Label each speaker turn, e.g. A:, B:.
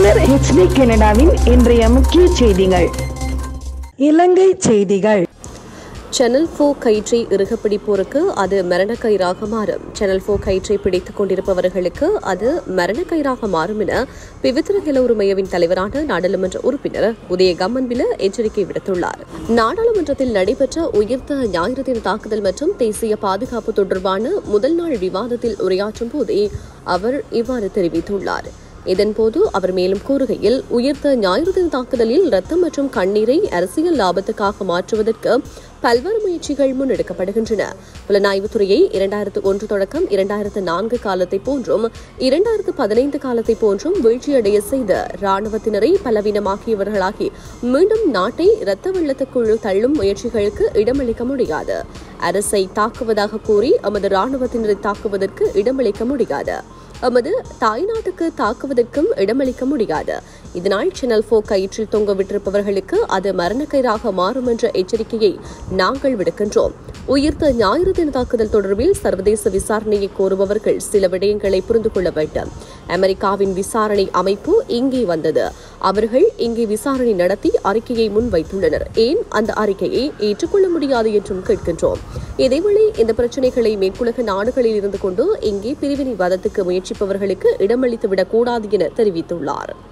A: உங்கள் ஹெச்டி கனடாவின் இன்றைய முக்கிய செய்திகள் இலங்கை செய்திகள்
B: சேனல் ஃபோ கயிற்றை இறுக பிடிப்போருக்கு அது மரணக்கயிறாக மாறும் சேனல் ஃபோ கயிற்றை பிடித்துக் கொண்டிருப்பவர்களுக்கு அது மரணக்கயிறாக மாறும் என பிவித்திர ஹெல உரிமையவின் தலைவரான நாடாளுமன்ற உறுப்பினர் உதய கம்மன்பில எச்சரிக்கை விடுத்துள்ளார் நாடாளுமன்றத்தில் நடைபெற்ற உயிர்த்த ஞாயிறு தின தாக்குதல் மற்றும் தேசிய பாதுகாப்பு தொடர்பான முதல் நாள் விவாதத்தில் உரையாற்றும் போதே அவர் இவ்வாறு தெரிவித்துள்ளார் இதன்போது அவர் மேலும் கூறுகையில் உயிர்த்த ஞாயிறு தின தாக்குதலில் ரத்தம் மற்றும் கண்ணீரை அரசியல் லாபத்துக்காக மாற்றுவதற்கு பல்வேறு முயற்சிகள் முன்னெடுக்கப்படுகின்றன புலனாய்வுத்துறையை இரண்டாயிரத்து ஒன்று தொடக்கம் இரண்டாயிரத்து நான்கு காலத்தை போன்றும் இரண்டாயிரத்து பதினைந்து காலத்தை போன்றும் வீழ்ச்சியடைய செய்த ராணுவத்தினரை பலவீனமாக்கியவர்களாகி மீண்டும் நாட்டை இரத்த வெள்ளத்துக்குள் தள்ளும் முயற்சிகளுக்கு இடமளிக்க முடியாது அரசை தாக்குவதாக கூறி எமது ராணுவத்தினரை தாக்குவதற்கு இடமளிக்க முடியாது எமது தாய்நாட்டுக்கு தாக்குவதற்கும் இடமளிக்க முடியாது இதனால் சேனல் போ கயிற்றில் தொங்க விட்டிருப்பவர்களுக்கு அது மரணக்கயிறாக மாறும் என்ற எச்சரிக்கையை நாங்கள் விடுக்கின்றோம் உயிர்த்த ஞாயிறு தின தாக்குதல் தொடர்பில் சர்வதேச விசாரணையை கோருபவர்கள் சில விடயங்களை புரிந்து கொள்ள வேண்டும் அமெரிக்காவின் விசாரணை அமைப்பு இங்கே வந்தது அவர்கள் இங்கே விசாரணை நடத்தி அறிக்கையை முன்வைத்துள்ளனர் ஏன் அந்த அறிக்கையை ஏற்றுக்கொள்ள முடியாது என்றும் கேட்கின்றோம் இதேவேளை இந்த பிரச்சினைகளை மேற்குலக நாடுகளில் இருந்து கொண்டு இங்கே பிரிவினைவாதத்துக்கு முயற்சிப்பவர்களுக்கு இடமளித்துவிடக் கூடாது என தெரிவித்துள்ளார்